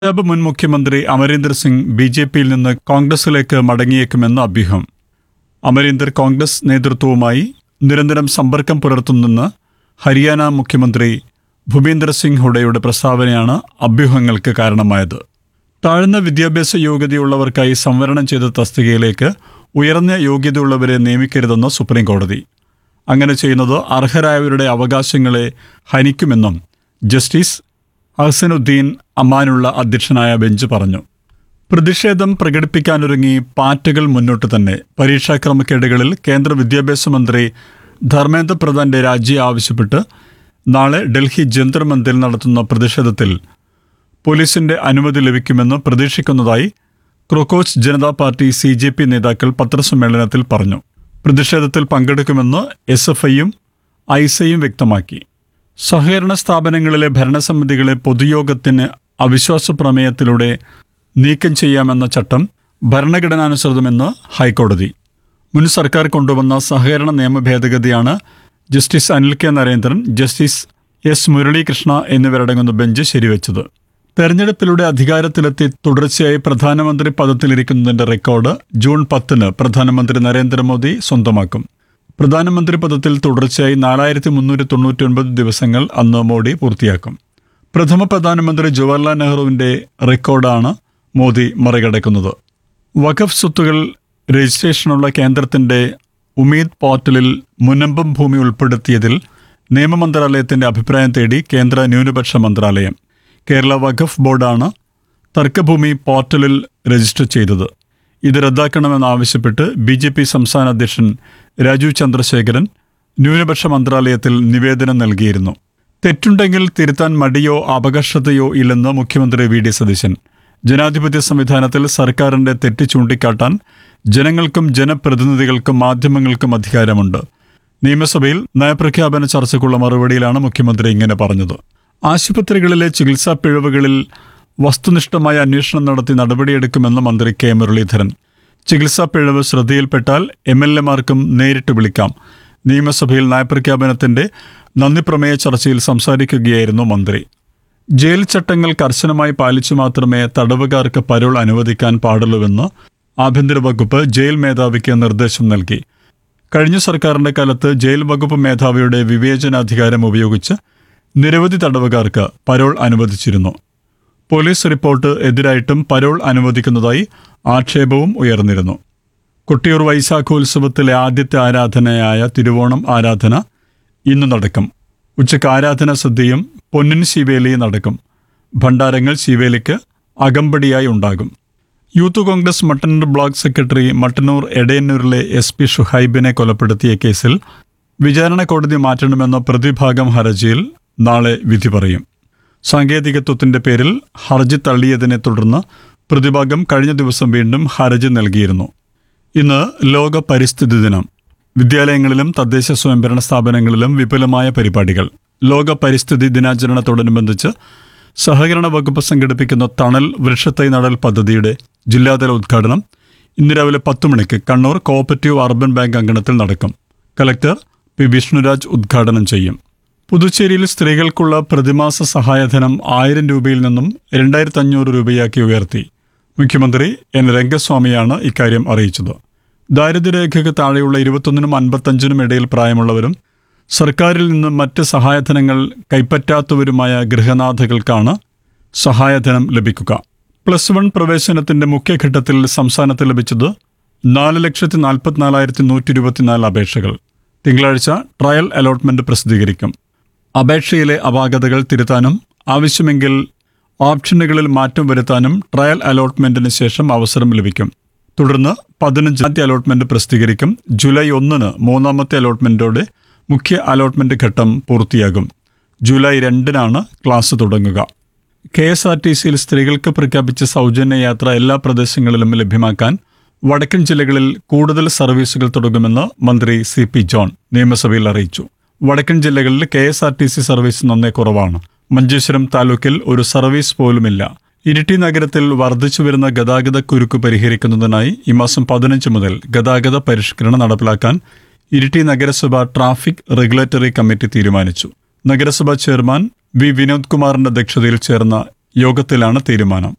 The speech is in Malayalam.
പഞ്ചാബ് മുൻ മുഖ്യമന്ത്രി അമരീന്ദർ സിംഗ് ബി ജെ പിയിൽ നിന്ന് കോൺഗ്രസിലേക്ക് മടങ്ങിയേക്കുമെന്ന് അഭ്യൂഹം അമരീന്ദർ കോൺഗ്രസ് നേതൃത്വവുമായി നിരന്തരം സമ്പർക്കം പുലർത്തുന്നെന്ന് ഹരിയാന മുഖ്യമന്ത്രി ഭൂപീന്ദർ സിംഗ് ഹുഡയുടെ പ്രസ്താവനയാണ് അഭ്യൂഹങ്ങൾക്ക് കാരണമായത് താഴ്ന്ന വിദ്യാഭ്യാസ യോഗ്യതയുള്ളവർക്കായി സംവരണം ചെയ്ത തസ്തികയിലേക്ക് ഉയർന്ന യോഗ്യതയുള്ളവരെ നിയമിക്കരുതെന്ന് സുപ്രീം കോടതി അങ്ങനെ ചെയ്യുന്നത് അർഹരായവരുടെ അവകാശങ്ങളെ ഹനിക്കുമെന്നും ജസ്റ്റിസ് അഹ്സനുദ്ദീൻ അമാനുള്ള അധ്യക്ഷനായ ബെഞ്ച് പറഞ്ഞു പ്രതിഷേധം പ്രകടിപ്പിക്കാനൊരുങ്ങി പാറ്റുകൾ മുന്നോട്ട് തന്നെ പരീക്ഷാ ക്രമക്കേടുകളിൽ കേന്ദ്ര വിദ്യാഭ്യാസ മന്ത്രി ധർമ്മേന്ദ്ര പ്രധാന്റെ രാജി ആവശ്യപ്പെട്ട് നാളെ ഡൽഹി ജന്തർ മന്ദിൽ നടത്തുന്ന പ്രതിഷേധത്തിൽ പോലീസിന്റെ അനുമതി ലഭിക്കുമെന്ന് പ്രതീക്ഷിക്കുന്നതായി ക്രോക്കോച്ച് Janata Party C J P നേതാക്കൾ പത്രസമ്മേളനത്തിൽ പറഞ്ഞു പ്രതിഷേധത്തിൽ പങ്കെടുക്കുമെന്ന് എസ് എഫ് ഐയും ഐസയും വ്യക്തമാക്കി സഹകരണ സ്ഥാപനങ്ങളിലെ ഭരണസമിതികളെ പൊതുയോഗത്തിന് അവിശ്വാസ പ്രമേയത്തിലൂടെ നീക്കം ചെയ്യാമെന്ന ചട്ടം ഭരണഘടനാനുസൃതമെന്ന് ഹൈക്കോടതി മുൻ സർക്കാർ കൊണ്ടുവന്ന സഹകരണ നിയമ ഭേദഗതിയാണ് justice Anil K Narendran justice S Muralikrishna എന്നിവരടങ്ങുന്ന ബെഞ്ച് ശരിവെച്ചത് തെരഞ്ഞെടുപ്പിലൂടെ അധികാരത്തിലെത്തി തുടർച്ചയായി പ്രധാനമന്ത്രി പദത്തിലിരിക്കുന്നതിന്റെ റെക്കോർഡ് ജൂൺ പത്തിന് പ്രധാനമന്ത്രി നരേന്ദ്രമോദി സ്വന്തമാക്കും പ്രധാനമന്ത്രി പദത്തിൽ തുടർച്ചയായി നാലായിരത്തി മുന്നൂറ്റി തൊണ്ണൂറ്റി ഒൻപത് ദിവസങ്ങൾ അന്ന് മോഡി പൂർത്തിയാക്കും പ്രഥമ പ്രധാനമന്ത്രി ജവഹർലാൽ നെഹ്റുവിന്റെ റെക്കോർഡാണ് മോദി മറികടക്കുന്നത് വഖഫ് സ്വത്തുകൾ രജിസ്ട്രേഷനുള്ള കേന്ദ്രത്തിന്റെ ഉമീദ് പോർട്ടലിൽ മുനമ്പം ഭൂമി ഉൾപ്പെടുത്തിയതിൽ നിയമമന്ത്രാലയത്തിന്റെ അഭിപ്രായം തേടി കേന്ദ്ര ന്യൂനപക്ഷ മന്ത്രാലയം കേരള വഖഫ് ബോർഡാണ് തർക്കഭൂമി പോർട്ടലിൽ രജിസ്റ്റർ ചെയ്തത് ഇത് റദ്ദാക്കണമെന്നാവശ്യപ്പെട്ട് ബി ജെ പി സംസ്ഥാന അധ്യക്ഷൻ രാജീവ് ചന്ദ്രശേഖരൻ ന്യൂനപക്ഷ മന്ത്രാലയത്തിൽ നിവേദനം നൽകിയിരുന്നു തെറ്റുണ്ടെങ്കിൽ തിരുത്താൻ മടിയോ അപകർഷതയോ ഇല്ലെന്ന് മുഖ്യമന്ത്രി വി ഡി സതീശൻ ജനാധിപത്യ സംവിധാനത്തിൽ സർക്കാരിന്റെ തെറ്റ് ചൂണ്ടിക്കാട്ടാൻ ജനങ്ങൾക്കും ജനപ്രതിനിധികൾക്കും മാധ്യമങ്ങൾക്കും അധികാരമുണ്ട് നിയമസഭയിൽ നയപ്രഖ്യാപന ചർച്ചയ്ക്കുള്ള മറുപടിയിലാണ് മുഖ്യമന്ത്രി ഇങ്ങനെ പറഞ്ഞത് ആശുപത്രികളിലെ ചികിത്സാ പിഴവുകളിൽ വസ്തുനിഷ്ഠമായ അന്വേഷണം നടത്തി നടപടിയെടുക്കുമെന്ന് മന്ത്രി കെ മുരളീധരൻ ചികിത്സാ പിഴവ് ശ്രദ്ധയിൽപ്പെട്ടാൽ എം എൽ എമാർക്കും നേരിട്ട് വിളിക്കാം നിയമസഭയിൽ നയപ്രഖ്യാപനത്തിന്റെ നന്ദിപ്രമേയ ചർച്ചയിൽ സംസാരിക്കുകയായിരുന്നു മന്ത്രി ജയിൽ ചട്ടങ്ങൾ കർശനമായി പാലിച്ചു മാത്രമേ തടവുകാർക്ക് പരോൾ അനുവദിക്കാൻ പാടുള്ളൂവെന്ന് ആഭ്യന്തര വകുപ്പ് ജയിൽ മേധാവിക്ക് നിർദ്ദേശം നൽകി കഴിഞ്ഞ സർക്കാരിന്റെ കാലത്ത് ജയിൽ വകുപ്പ് മേധാവിയുടെ വിവേചനാധികാരം ഉപയോഗിച്ച് നിരവധി തടവുകാർക്ക് പരോൾ അനുവദിച്ചിരുന്നു പോലീസ് റിപ്പോർട്ട് എതിരായിട്ടും പരോൾ അനുവദിക്കുന്നതായി ആക്ഷേപവും ഉയർന്നിരുന്നു കൊട്ടിയൂർ വൈശാഖോത്സവത്തിലെ ആദ്യത്തെ ആരാധനയായ തിരുവോണം ആരാധന ഇന്ന് നടക്കും ഉച്ചയ്ക്ക് ആരാധന സദ്യയും പൊന്നിൻ ശിവേലി നടക്കും ഭണ്ഡാരങ്ങൾ ശിവേലിക്ക് അകമ്പടിയായി ഉണ്ടാകും youth Congress Mattannur block secretary Mattannur എടയന്നൂരിലെ എസ് പി ഷുഹൈബിനെ കൊലപ്പെടുത്തിയ കേസിൽ വിചാരണ കോടതി മാറ്റണമെന്ന പ്രതിഭാഗം ഹർജിയിൽ നാളെ വിധി പറയും സാങ്കേതികത്വത്തിന്റെ പേരിൽ ഹർജി തള്ളിയതിനെ തുടർന്ന് പ്രതിഭാഗം കഴിഞ്ഞ ദിവസം വീണ്ടും ഹർജി നൽകിയിരുന്നു ഇന്ന് ലോക പരിസ്ഥിതി ദിനം വിദ്യാലയങ്ങളിലും തദ്ദേശ സ്വയംഭരണ സ്ഥാപനങ്ങളിലും വിപുലമായ പരിപാടികൾ ലോക പരിസ്ഥിതി ദിനാചരണത്തോടനുബന്ധിച്ച് സഹകരണ വകുപ്പ് സംഘടിപ്പിക്കുന്ന തണൽ വൃക്ഷത്തൈ നടൽ പദ്ധതിയുടെ ജില്ലാതല ഉദ്ഘാടനം ഇന്ന് രാവിലെ പത്ത് മണിക്ക് കണ്ണൂർ കോഓപ്പറേറ്റീവ് അർബൻ ബാങ്ക് അങ്കണത്തിൽ നടക്കും കലക്ടർ പി വിഷ്ണുരാജ് ഉദ്ഘാടനം ചെയ്യും പുതുച്ചേരിയിൽ സ്ത്രീകൾക്കുള്ള പ്രതിമാസ സഹായധനം ആയിരം രൂപയിൽ നിന്നും രണ്ടായിരത്തി അഞ്ഞൂറ് രൂപയാക്കി ഉയർത്തി മുഖ്യമന്ത്രി എൻ രംഗസ്വാമിയാണ് ഇക്കാര്യം അറിയിച്ചത് ദാരിദ്ര്യരേഖയ്ക്ക് താഴെയുള്ള ഇരുപത്തൊന്നിനും അൻപത്തഞ്ചിനും ഇടയിൽ പ്രായമുള്ളവരും സർക്കാരിൽ നിന്ന് മറ്റ് സഹായധനങ്ങൾ കൈപ്പറ്റാത്തവരുമായ ഗൃഹനാഥകൾക്കാണ് സഹായധനം ലഭിക്കുക പ്ലസ് വൺ പ്രവേശനത്തിന്റെ മുഖ്യഘട്ടത്തിൽ സംസ്ഥാനത്ത് ലഭിച്ചത് നാല് ലക്ഷത്തി നാൽപ്പത്തിനാലായിരത്തി നൂറ്റി ഇരുപത്തിനാല് അപേക്ഷകൾ തിങ്കളാഴ്ച ട്രയൽ അലോട്ട്മെന്റ് പ്രസിദ്ധീകരിക്കും അപേക്ഷയിലെ അപാകതകൾ തിരുത്താനും ആവശ്യമെങ്കിൽ ഓപ്ഷനുകളിൽ മാറ്റം വരുത്താനും ട്രയൽ അലോട്ട്മെന്റിന് ശേഷം അവസരം ലഭിക്കും തുടർന്ന് പതിനഞ്ചാമത്തെ അലോട്ട്മെന്റ് പ്രസിദ്ധീകരിക്കും ജൂലൈ ഒന്നിന് മൂന്നാമത്തെ അലോട്ട്മെന്റോടെ മുഖ്യ അലോട്ട്മെന്റ് ഘട്ടം പൂർത്തിയാകും ജൂലൈ രണ്ടിനാണ് ക്ലാസ് തുടങ്ങുക കെ എസ് ആർ ടി സിയിൽ സ്ത്രീകൾക്ക് പ്രഖ്യാപിച്ച സൗജന്യ യാത്ര എല്ലാ പ്രദേശങ്ങളിലും ലഭ്യമാക്കാൻ വടക്കൻ ജില്ലകളിൽ കൂടുതൽ സർവീസുകൾ തുടങ്ങുമെന്ന് മന്ത്രി സി പി ജോൺ നിയമസഭയിൽ അറിയിച്ചു വടക്കൻ ജില്ലകളിൽ K S R T C service നന്നേ കുറവാണ് മഞ്ചേശ്വരം താലൂക്കിൽ ഒരു സർവീസ് പോലുമില്ല ഇരിട്ടി നഗരത്തിൽ വർദ്ധിച്ചുവരുന്ന ഗതാഗത കുരുക്ക് പരിഹരിക്കുന്നതിനായി ഈ മാസം പതിനഞ്ച് മുതൽ ഗതാഗത പരിഷ്കരണം നടപ്പിലാക്കാൻ ഇരിട്ടി നഗരസഭ ട്രാഫിക് റെഗുലേറ്ററി കമ്മിറ്റി തീരുമാനിച്ചു നഗരസഭാ ചെയർമാൻ വി വിനോദ് കുമാറിന്റെ അധ്യക്ഷതയിൽ ചേർന്ന യോഗത്തിലാണ് തീരുമാനം